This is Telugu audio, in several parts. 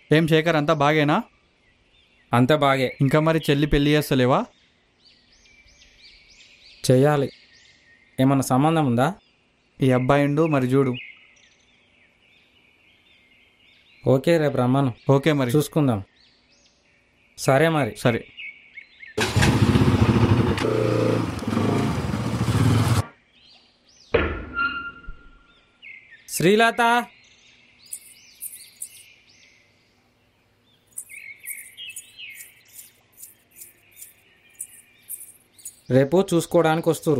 ఏం శేఖర్ అంతా బాగేనా అంత బాగే ఇంకా మరి చెల్లి పెళ్లి చేస్తలేవా చెయ్యాలి ఏమన్నా సంబంధం ఉందా ఈ అబ్బాయిండు మరి చూడు ఓకే రేపు రమ్మను ఓకే మరి చూసుకుందాం సరే మరి సరే శ్రీలత రేపు చూసుకోవడానికి వస్తురు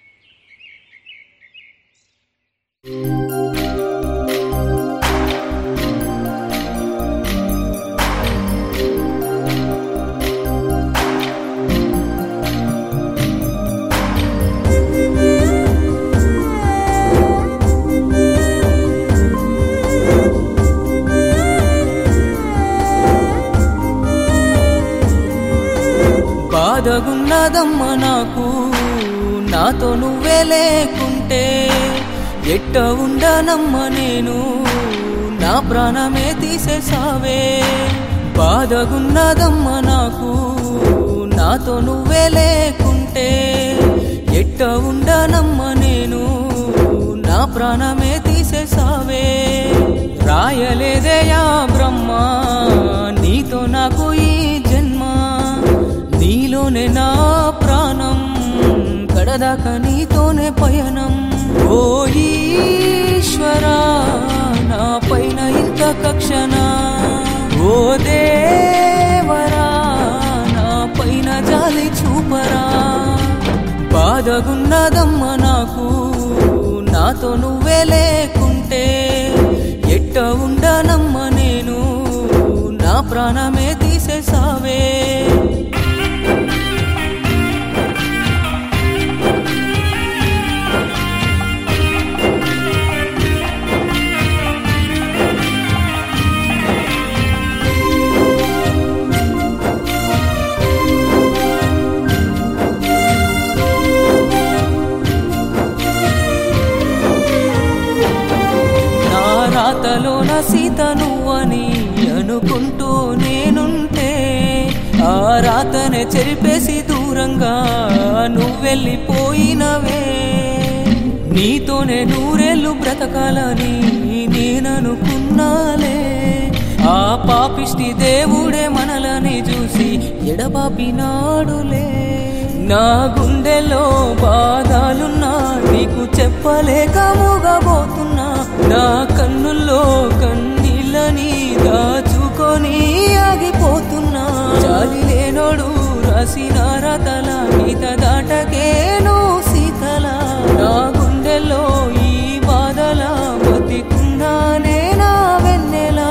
బాధగున్నదమ్మ నాకు నాతో నువ్వే లేకుంటే ఎట్ట ఉండనమ్మ నేను నా ప్రాణమే తీసేసావే బాధగున్నదమ్మ నాకు నాతో నువ్వే లేకుంటే ఎట్ట ఉండనమ్మ నేను నా ప్రాణమే తీసేసావే రాయలేదయా బ్రహ్మ నీతో నాకు ఈ జన్మ నీలోనే నా ప్రాణం కడదాకా నీతోనే పయనం ఓ ఈశ్వరా నా పైన ఇంత కక్షణ ఓ దేవరా నా పైన జాలి చూపరా బాధగున్నదమ్మ నాకు నాతో నువ్వే లేకుంటే ఎట్ట ఉండనమ్మ నేను నా ప్రాణమే తీసేసావే నా రాతలోన సీత నువ్వని అనుకుంటూ నేనుంటే ఆ రాతనే చెరిపేసి దూరంగా నువ్వెళ్ళిపోయినవే నీతోనే నూరేళ్ళు బ్రతకాలని నేననుకున్నాలే ఆ పాపిష్టి దేవుడే మనలని చూసి ఎడబాపినాడులే నా గుండెలో బాధలున్నా నీకు చెప్పలేక మూగబోతున్నా నా కన్నుల్లో కన్నీళ్ళని దాచుకొని ఆగిపోతున్నా జాలి లేనోడు రాసిన రతల గీత దాటకేను సీతల నా గుండెల్లో ఈ బాధల బతికున్నానే నా వెన్నెలా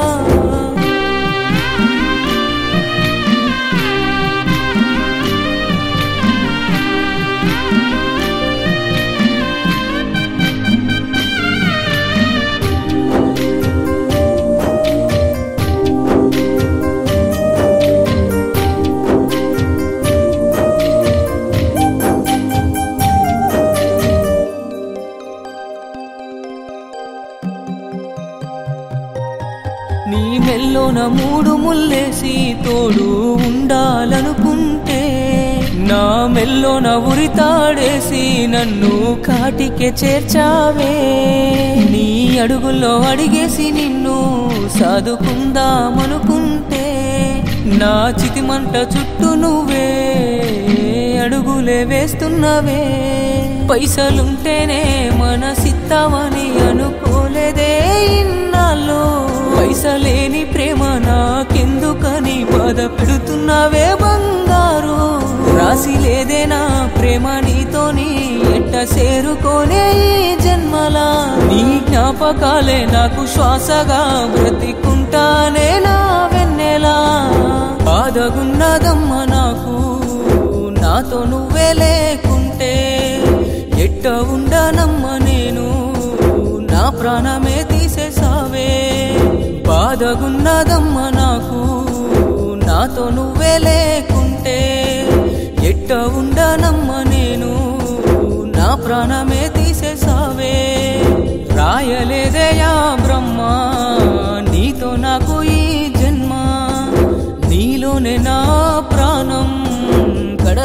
నీ మెల్లోన మూడు ముల్లేసి తోడు ఉండాలనుకుంటే నా మెల్లోన ఉరితాడేసి నన్ను కాటికే చేర్చావే నీ అడుగుల్లో అడిగేసి నిన్ను సాదుకుందామనుకుంటే నా చితిమంట చుట్టూ నువ్వే అడుగులే వేస్తున్నవే పైసలుంటేనే మనసిత్తావని అనుకోలేదే ఇన్నాళ్ళు పైసలేని ప్రేమ నాకెందుకని బాధ పెడుతున్నావే బంగారు రాసి లేదే నా ప్రేమ నీతోని ఎట్ట చేరుకోనే ఈ జన్మలా నీ జ్ఞాపకాలే నాకు శ్వాసగా బ్రతికుంటానే నా వెన్నెలా బాధగున్నదమ్మ నాకు నాతో నువ్వే లేకుంటే ఎట్ట ఉండనమ్మ నేను నా ప్రాణమే తీసేసావే బాధగున్నదమ్మ నాకు నాతో నువ్వే లేకుంటే ఎట్ట ఉండనమ్మ నేను నా ప్రాణమే తీసేసావే రాయలేదయా బ్రహ్మ నీతో నాకు ఈ జన్మ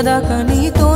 సదాక నీతో